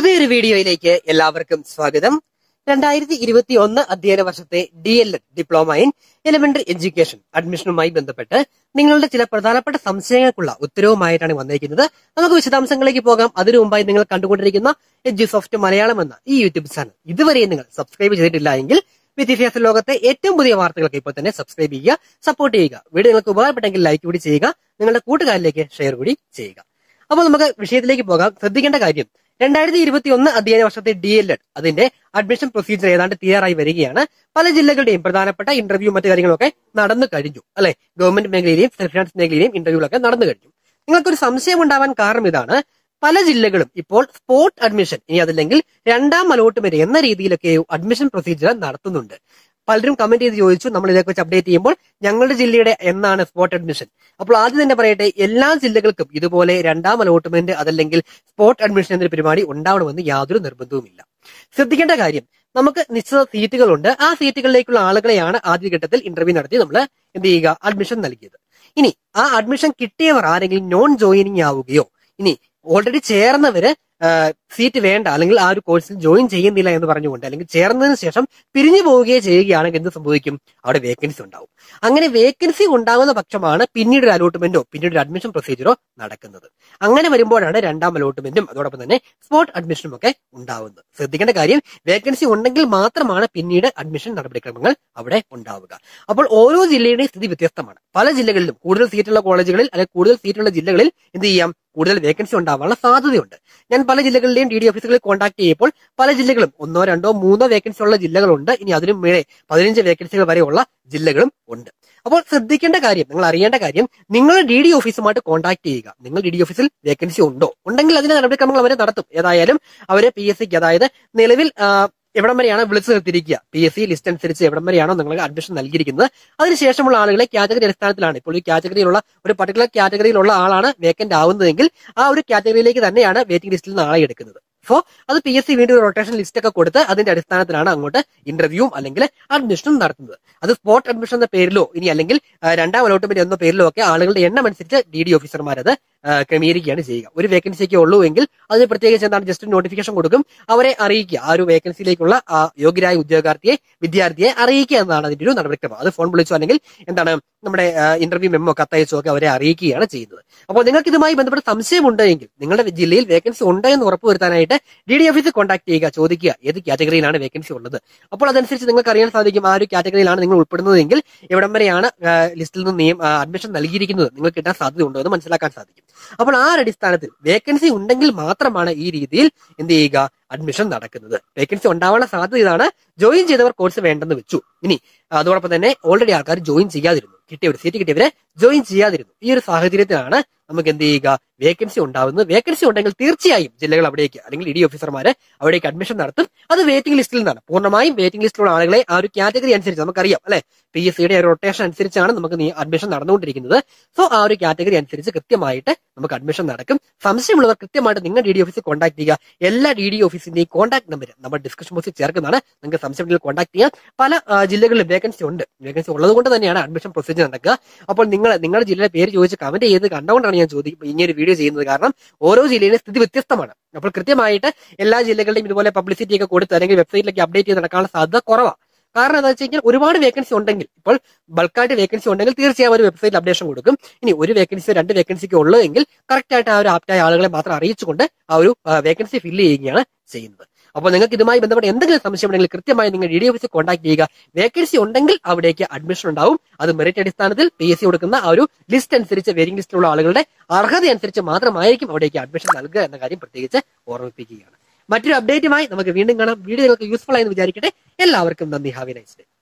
പുതിയൊരു വീഡിയോയിലേക്ക് എല്ലാവർക്കും സ്വാഗതം രണ്ടായിരത്തി ഇരുപത്തി ഒന്ന് അധ്യയന വർഷത്തെ D L Ed diploma in elementary education അഡ്മിഷനുമായി ബന്ധപ്പെട്ട് നിങ്ങളുടെ ചില പ്രധാനപ്പെട്ട സംശയങ്ങൾക്കുള്ള ഉത്തരവുമായിട്ടാണ് വന്നിരിക്കുന്നത് നമുക്ക് വിശദാംശങ്ങളിലേക്ക് പോകാം അതിനു മുമ്പായി നിങ്ങൾ കണ്ടുകൊണ്ടിരിക്കുന്ന എഡ്യൂസോഫ്റ്റ് മലയാളം എന്ന ഈ യൂട്യൂബ് ചാനൽ ഇതുവരെ നിങ്ങൾ സബ്സ്ക്രൈബ് ചെയ്തിട്ടില്ല എങ്കിൽ വിദ്യാഭ്യാസ ലോകത്തെ ഏറ്റവും പുതിയ വാർത്തകൾക്ക് ഇപ്പോൾ തന്നെ സബ്സ്ക്രൈബ് ചെയ്യുക സപ്പോർട്ട് ചെയ്യുക വീഡിയോ നിങ്ങൾക്ക് ഉപകാരപ്പെട്ടെങ്കിൽ ലൈക്ക് കൂടി ചെയ്യുക നിങ്ങളുടെ കൂട്ടുകാരിലേക്ക് ഷെയർ കൂടി ചെയ്യുക അപ്പോൾ നമുക്ക് വിഷയത്തിലേക്ക് പോകാം ശ്രദ്ധിക്കേണ്ട കാര്യം രണ്ടായിരത്തി ഇരുപത്തി ഒന്ന് അധ്യയന വർഷത്തെ ഡി എൽ എഡ് അതിന്റെ അഡ്മിഷൻ പ്രൊസീജിയർ ഏതാണ്ട് തയ്യാറായി വരികയാണ് പല ജില്ലകളുടെയും പ്രധാനപ്പെട്ട ഇന്റർവ്യൂ മറ്റു കാര്യങ്ങളൊക്കെ നടന്നു കഴിഞ്ഞു അല്ലെ ഗവൺമെന്റ് മേഖലയിലെയും സെൽഫ് ഫിനാൻസ് മേഖലയിലെയും ഇന്റർവ്യൂകളൊക്കെ നടന്നു കഴിഞ്ഞു നിങ്ങൾക്കൊരു സംശയം ഉണ്ടാവാൻ കാരണം ഇതാണ് പല ജില്ലകളും ഇപ്പോൾ സ്പോട്ട് അഡ്മിഷൻ ഇനി അതല്ലെങ്കിൽ രണ്ടാം അലോട്ട്മെന്റ് എന്ന രീതിയിലൊക്കെ അഡ്മിഷൻ പ്രൊസീജിയർ നടത്തുന്നുണ്ട് പലരും കമന്റ് ചെയ്ത് ചോദിച്ചു നമ്മൾ ഇതേക്കുറിച്ച് വെച്ച് അപ്ഡേറ്റ് ചെയ്യുമ്പോൾ ഞങ്ങളുടെ ജില്ലയുടെ എന്നാണ് സ്പോട്ട് അഡ്മിഷൻ അപ്പോൾ ആദ്യം തന്നെ പറയട്ടെ എല്ലാ ജില്ലകൾക്കും ഇതുപോലെ രണ്ടാം അലോട്ട്മെന്റ് അതല്ലെങ്കിൽ സ്പോട്ട് അഡ്മിഷൻ എന്നൊരു പരിപാടി ഉണ്ടാവണമെന്ന് യാതൊരു നിർബന്ധവുമില്ല ശ്രദ്ധിക്കേണ്ട കാര്യം നമുക്ക് നിശ്ചിത സീറ്റുകളുണ്ട് ആ സീറ്റുകളിലേക്കുള്ള ആളുകളെയാണ് ആദ്യഘട്ടത്തിൽ ഇന്റർവ്യൂ നടത്തി നമ്മൾ എന്ത് ചെയ്യുക അഡ്മിഷൻ നൽകിയത് ഇനി ആ അഡ്മിഷൻ കിട്ടിയവർ ആരെങ്കിലും നോൺ ജോയിനിങ് ആവുകയോ ഇനി ഓൾറെഡി ചേർന്നവര് സീറ്റ് വേണ്ട അല്ലെങ്കിൽ ആ ഒരു കോഴ്സിൽ ജോയിൻ ചെയ്യുന്നില്ല എന്ന് പറഞ്ഞുകൊണ്ട് അല്ലെങ്കിൽ ചേർന്നതിന് ശേഷം പിരിഞ്ഞു പോവുകയോ ചെയ്യുകയാണെങ്കിൽ എന്ത് സംഭവിക്കും അവിടെ വേക്കൻസി ഉണ്ടാവും അങ്ങനെ വേക്കൻസി ഉണ്ടാകുന്ന പക്ഷമാണ് പിന്നീട് ഒരു അലോട്ട്മെന്റോ പിന്നീട് ഒരു അഡ്മിഷൻ പ്രൊസീജിയറോ നടക്കുന്നത് അങ്ങനെ വരുമ്പോഴാണ് രണ്ടാം അലോട്ട്മെന്റും അതോടൊപ്പം തന്നെ സ്പോട്ട് അഡ്മിഷനും ഒക്കെ ഉണ്ടാവുന്നത് ശ്രദ്ധിക്കേണ്ട കാര്യം വേക്കൻസി ഉണ്ടെങ്കിൽ മാത്രമാണ് പിന്നീട് അഡ്മിഷൻ നടപടിക്രമങ്ങൾ അവിടെ ഉണ്ടാവുക അപ്പോൾ ഓരോ ജില്ലയുടെയും സ്ഥിതി വ്യത്യസ്തമാണ് പല ജില്ലകളിലും കൂടുതൽ സീറ്റുള്ള കോളേജുകളിൽ അല്ലെങ്കിൽ കൂടുതൽ സീറ്റുള്ള ജില്ലകളിൽ എന്ത് ചെയ്യാം കൂടുതൽ വേക്കൻസി ഉണ്ടാവാനുള്ള സാധ്യതയുണ്ട് ഞാൻ പല ജില്ലകളിലെയും ഡി ഡി ഓഫീസുകളിൽ കോൺടാക്ട് ചെയ്യുമ്പോൾ പല ജില്ലകളും ഒന്നോ രണ്ടോ മൂന്നോ വേക്കൻസി ഉള്ള ജില്ലകളുണ്ട് ഇനി അതിനും മേലെ പതിനഞ്ച് വേക്കൻസികൾ വരെയുള്ള ജില്ലകളും ഉണ്ട് അപ്പോൾ ശ്രദ്ധിക്കേണ്ട കാര്യം നിങ്ങൾ അറിയേണ്ട കാര്യം നിങ്ങൾ ഡി ഡി ഓഫീസുമായിട്ട് കോൺടാക്ട് ചെയ്യുക നിങ്ങൾ ഡി ഡി ഓഫീസിൽ വേക്കൻസി ഉണ്ടോ ഉണ്ടെങ്കിൽ അതിന്റെ നടപടിക്രമങ്ങൾ അവരെ നടത്തും ഏതായാലും അവരെ പി എസ് സിക്ക് അതായത് നിലവിൽ എവിടം വരെയാണ് വിളിച്ചു നിർത്തിയിരിക്കുക പി എസ് സി ലിസ്റ്റ് അനുസരിച്ച് എവിടം വരെയാണോ നിങ്ങൾക്ക് അഡ്മിഷൻ നൽകിയിരിക്കുന്നത് അതിനുശേഷമുള്ള ആളുകളെ കാറ്റഗറി അടിസ്ഥാനത്തിലാണ് ഇപ്പോൾ ഈ കാറ്റഗറിയിലുള്ള ഒരു പർട്ടിക്കുലർ കാറ്റഗറിയിലുള്ള ആളാണ് വേക്കന്റ് ആവുന്നതെങ്കിൽ ആ ഒരു കാറ്റഗറിയിലേക്ക് തന്നെയാണ് വെയിറ്റിംഗ് ലിസ്റ്റിൽ നിന്ന് ആളെ എടുക്കുന്നത് സോ അത് പി എസ് സി വീണ്ടും റൊട്ടേഷൻ ലിസ്റ്റ് ഒക്കെ കൊടുത്ത് അതിന്റെ അടിസ്ഥാനത്തിലാണ് അങ്ങോട്ട് ഇന്റർവ്യൂവും അല്ലെങ്കിൽ അഡ്മിഷനും നടത്തുന്നത് അത് സ്പോട്ട് അഡ്മിഷൻ എന്ന പേരിലോ ഇനി അല്ലെങ്കിൽ രണ്ടാം അലോട്ട്മെന്റ് എന്ന പേരിലോ ഒക്കെ ആളുകളുടെ എണ്ണം അനുസരിച്ച് ഡി ഡി ഓഫീസർമാർ അത് ക്രമീകരിക്കുകയാണ് ചെയ്യുക ഒരു വേക്കൻസിക്ക് ഉള്ളൂ എങ്കിൽ അതിന് പ്രത്യേകിച്ച് എന്താണ് ജസ്റ്റ് നോട്ടിഫിക്കേഷൻ കൊടുക്കും അവരെ അറിയിക്കുക ആ ഒരു വേക്കൻസിയിലേക്കുള്ള ആ യോഗ്യരായ ഉദ്യോഗാർത്ഥിയെ വിദ്യാർത്ഥിയെ അറിയിക്കുക എന്നതാണ് അതിന്റെ ഒരു നടപടിക്രമം അത് ഫോൺ വിളിച്ചോ അല്ലെങ്കിൽ എന്താണ് നമ്മുടെ ഇന്റർവ്യൂ മെമ്മോ കത്തയച്ചോ ഒക്കെ അവരെ അറിയിക്കുകയാണ് ചെയ്യുന്നത് അപ്പോൾ നിങ്ങൾക്ക് ഇതുമായി ബന്ധപ്പെട്ട സംശയമുണ്ട് എങ്കിൽ നിങ്ങളുടെ ജില്ലയിൽ വേക്കൻസി ഉണ്ട് എന്ന് ഉറപ്പുവരുത്താനായിട്ട് ഡി ഡി ഓഫീസിൽ കോൺടാക്ട് ചെയ്യുക ചോദിക്കുക ഏത് കാറ്റഗറിയിലാണ് വേക്കൻസി ഉള്ളത് അപ്പോൾ അതനുസരിച്ച് നിങ്ങൾക്ക് അറിയാൻ സാധിക്കും ആ ഒരു കാറ്റഗറിയിലാണ് നിങ്ങൾ ഉൾപ്പെടുന്നതെങ്കിൽ എവിടം വരെയാണ് ലിസ്റ്റിൽ നിന്ന് നിയം അഡ്മിഷൻ നൽകിയിരിക്കുന്നത് നിങ്ങൾക്ക് കിട്ടാൻ സാധ്യത ഉണ്ടോ എന്ന് മനസ്സിലാക്കാൻ സാധിക്കും അപ്പോൾ ആ ഒരു അടിസ്ഥാനത്തിൽ വേക്കൻസി ഉണ്ടെങ്കിൽ മാത്രമാണ് ഈ രീതിയിൽ എന്ത് ചെയ്യുക അഡ്മിഷൻ നടക്കുന്നത് വേക്കൻസി ഉണ്ടാവാനുള്ള സാധ്യത ഇതാണ് ജോയിൻ ചെയ്തവർ കോഴ്സ് വേണ്ടെന്ന് വെച്ചു ഇനി അതോടൊപ്പം തന്നെ ഓൾറെഡി ആൾക്കാർ ജോയിൻ ചെയ്യാതിരുന്നു കിട്ടിയവർ സീറ്റ് കിട്ടിയവരെ ജോയിൻ ചെയ്യാതിരുന്നു ഈ ഒരു സാഹചര്യത്തിലാണ് നമുക്ക് എന്ത് ചെയ്യുക വേക്കൻസി ഉണ്ടാവുന്നത് വേക്കൻസി ഉണ്ടെങ്കിൽ തീർച്ചയായും ജില്ലകൾ അവിടേക്ക് അല്ലെങ്കിൽ ഇ ഡി ഓഫീസർമാര് അവിടേക്ക് അഡ്മിഷൻ നടത്തും അത് വെയിറ്റിംഗ് ലിസ്റ്റിൽ നിന്നാണ് പൂർണ്ണമായും വെയിറ്റിംഗ് ലിസ്റ്റിലുള്ള ആളുകളെ ആ ഒരു കാറ്റഗറി അനുസരിച്ച് നമുക്കറിയാം അല്ലെ പി എസ് സിയുടെ റൊട്ടേഷൻ അനുസരിച്ചാണ് നമുക്ക് അഡ്മിഷൻ നടന്നുകൊണ്ടിരിക്കുന്നത് സോ ആ ഒരു കാറ്റഗറി അനുസരിച്ച് കൃത്യമായിട്ട് നമുക്ക് അഡ്മിഷൻ നടക്കും സംശയമുള്ളവർ കൃത്യമായിട്ട് നിങ്ങൾ ഡി ഡി ഓഫീസിൽ കോൺടാക്ട് ചെയ്യുക എല്ലാ ഡി ഡി ഓഫീസിന്റെയും കോൺടാക്ട് നമ്പർ നമ്മൾ ഡിസ്കഷൻ ബോക്സിൽ ചേർക്കുന്നതാണ് നിങ്ങൾക്ക് സംശയമുണ്ടെങ്കിൽ കോൺടാക്ട് ചെയ്യാം പല ജില്ലകളിലും വേക്കൻസി ഉണ്ട് വേക്കൻസി ഉള്ളത് കൊണ്ട് തന്നെയാണ് അഡ്മിഷൻ പ്രൊസീജിയർ നടക്കുക അപ്പോൾ നിങ്ങൾ നിങ്ങളുടെ ജില്ലയുടെ പേര് ചോദിച്ച് കമന്റ് ചെയ്ത് കണ്ടുകൊണ്ടാണ് ഞാൻ ചോദിക്കും ഈ ഒരു വീഡിയോ ചെയ്യുന്നത് കാരണം ഓരോ ജില്ലയിലെ സ്ഥിതി വ്യത്യസ്തമാണ് അപ്പോൾ കൃത്യമായിട്ട് എല്ലാ ജില്ലകളുടെയും ഇതുപോലെ പബ്ലിസിറ്റി ഒക്കെ കൊടുത്ത് അല്ലെങ്കിൽ വെബ്സൈറ്റിലേക്ക് അപ്ഡേറ്റ് ചെയ്ത് നടക്കാനുള്ള സാധ്യത കുറവാണ് കാരണം എന്താ വെച്ച് കഴിഞ്ഞാൽ ഒരുപാട് വേക്കൻസി ഉണ്ടെങ്കിൽ ഇപ്പോൾ ബൾക്കായിട്ട് വേക്കൻസി ഉണ്ടെങ്കിൽ തീർച്ചയായും ഒരു വെബ്സൈറ്റിൽ അപ്ഡേഷൻ കൊടുക്കും ഇനി ഒരു വേക്കൻസിയോ രണ്ട് വേക്കൻസിക്കോ ഉള്ളൂ എങ്കിൽ കറക്റ്റ് ആയിട്ട് ആ ഒരു ആപ്റ്റായ ആളുകളെ മാത്രം അറിയിച്ചുകൊണ്ട് ആ ഒരു വേക്കൻസി ഫില്ല് ചെയ്യുകയാണ് ചെയ്യുന്നത് അപ്പോൾ നിങ്ങൾക്ക് ഇതുമായി ബന്ധപ്പെട്ട് എന്തെങ്കിലും സംശയം ഉണ്ടെങ്കിൽ കൃത്യമായി നിങ്ങൾ ഡി ഡി ഓഫീസിൽ കോൺടാക്ട് ചെയ്യുക വേക്കൻസി ഉണ്ടെങ്കിൽ അവിടേക്ക് അഡ്മിഷൻ ഉണ്ടാവും അത് മെറിറ്റ് അടിസ്ഥാനത്തിൽ പി എസ് സി കൊടുക്കുന്ന ആ ഒരു ലിസ്റ്റ് അനുസരിച്ച് വെയിറ്റിംഗ് ലിസ്റ്റിലുള്ള ആളുകളുടെ അർഹത അനുസരിച്ച് മാത്രമായിരിക്കും അവിടേക്ക് അഡ്മിഷൻ നൽകുക എന്ന കാര്യം പ്രത്യേകിച്ച് ഓർമ്മിപ്പിക്കുകയാണ് മറ്റൊരു അപ്ഡേറ്റുമായി നമുക്ക് വീണ്ടും കാണാം വീഡിയോ നിങ്ങൾക്ക് യൂസ്ഫുൾ ആയെന്ന് വിചാരിക്കട്ടെ എല്ലാവർക്കും നന്ദി ഹാവി നൈസ് ഡേ